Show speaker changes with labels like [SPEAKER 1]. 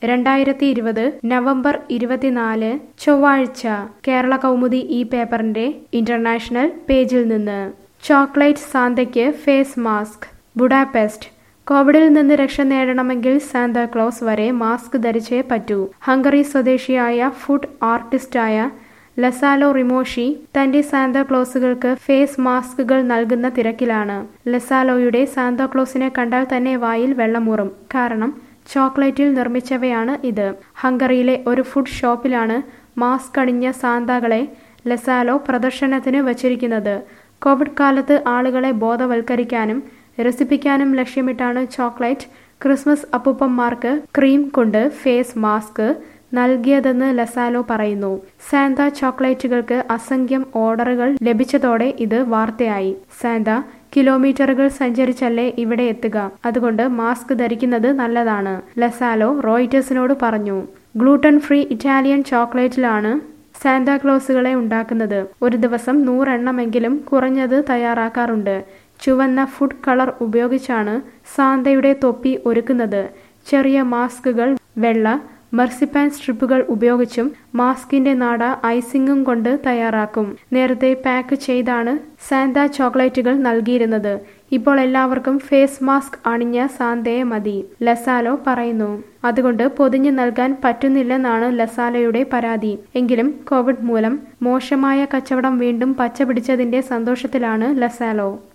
[SPEAKER 1] രണ്ടായിരത്തി ഇരുപത് നവംബർ ഇരുപത്തിനാല് ചൊവ്വാഴ്ച കേരള കൗമുദി ഈ പേപ്പറിന്റെ ഇന്റർനാഷണൽ പേജിൽ നിന്ന് ചോക്ലേറ്റ് സാന്തയ്ക്ക് ഫേസ് മാസ്ക് ബുഡാപെസ്റ്റ് കോവിഡിൽ നിന്ന് രക്ഷ നേടണമെങ്കിൽ സാന്താക്ലോസ് വരെ മാസ്ക് ധരിച്ചേ പറ്റൂ ഹംഗറി സ്വദേശിയായ ഫുഡ് ആർട്ടിസ്റ്റായ ലസാലോ റിമോഷി തന്റെ സാന്താക്ലോസുകൾക്ക് ഫേസ് മാസ്കുകൾ നൽകുന്ന തിരക്കിലാണ് ലസാലോയുടെ സാന്താക്ലോസിനെ കണ്ടാൽ തന്നെ വായിൽ വെള്ളമൂറും കാരണം ചോക്ലേറ്റിൽ നിർമ്മിച്ചവയാണ് ഇത് ഹംഗറിയിലെ ഒരു ഫുഡ് ഷോപ്പിലാണ് മാസ്ക് അണിഞ്ഞ സാന്താകളെ ലസാലോ പ്രദർശനത്തിന് വച്ചിരിക്കുന്നത് കോവിഡ് കാലത്ത് ആളുകളെ ബോധവൽക്കരിക്കാനും രസിപ്പിക്കാനും ലക്ഷ്യമിട്ടാണ് ചോക്ലേറ്റ് ക്രിസ്മസ് അപ്പൂപ്പന്മാർക്ക് ക്രീം കൊണ്ട് ഫേസ് മാസ്ക് നൽകിയതെന്ന് ലസാലോ പറയുന്നു സാന്ത ചോക്ലേറ്റുകൾക്ക് അസംഖ്യം ഓർഡറുകൾ ലഭിച്ചതോടെ ഇത് വാർത്തയായി സാന്ത കിലോമീറ്ററുകൾ സഞ്ചരിച്ചല്ലേ ഇവിടെ എത്തുക അതുകൊണ്ട് മാസ്ക് ധരിക്കുന്നത് നല്ലതാണ് ലസാലോ റോയിറ്റേഴ്സിനോട് പറഞ്ഞു ഗ്ലൂട്ടൻ ഫ്രീ ഇറ്റാലിയൻ ചോക്ലേറ്റിലാണ് സാന്താക്ലോസുകളെ ഉണ്ടാക്കുന്നത് ഒരു ദിവസം നൂറെണ്ണമെങ്കിലും കുറഞ്ഞത് തയ്യാറാക്കാറുണ്ട് ചുവന്ന ഫുഡ് കളർ ഉപയോഗിച്ചാണ് സാന്തയുടെ തൊപ്പി ഒരുക്കുന്നത് ചെറിയ മാസ്കുകൾ വെള്ള മെർസിപ്പാൻ സ്ട്രിപ്പുകൾ ഉപയോഗിച്ചും മാസ്കിന്റെ നാട ഐസിംഗും കൊണ്ട് തയ്യാറാക്കും നേരത്തെ പാക്ക് ചെയ്താണ് സാന്ത ചോക്ലേറ്റുകൾ നൽകിയിരുന്നത് ഇപ്പോൾ എല്ലാവർക്കും ഫേസ് മാസ്ക് അണിഞ്ഞ സാന്തയെ മതി ലസാലോ പറയുന്നു അതുകൊണ്ട് പൊതിഞ്ഞു നൽകാൻ പറ്റുന്നില്ലെന്നാണ് ലസാലയുടെ പരാതി എങ്കിലും കോവിഡ് മൂലം മോശമായ കച്ചവടം വീണ്ടും പച്ചപിടിച്ചതിന്റെ സന്തോഷത്തിലാണ് ലസാലോ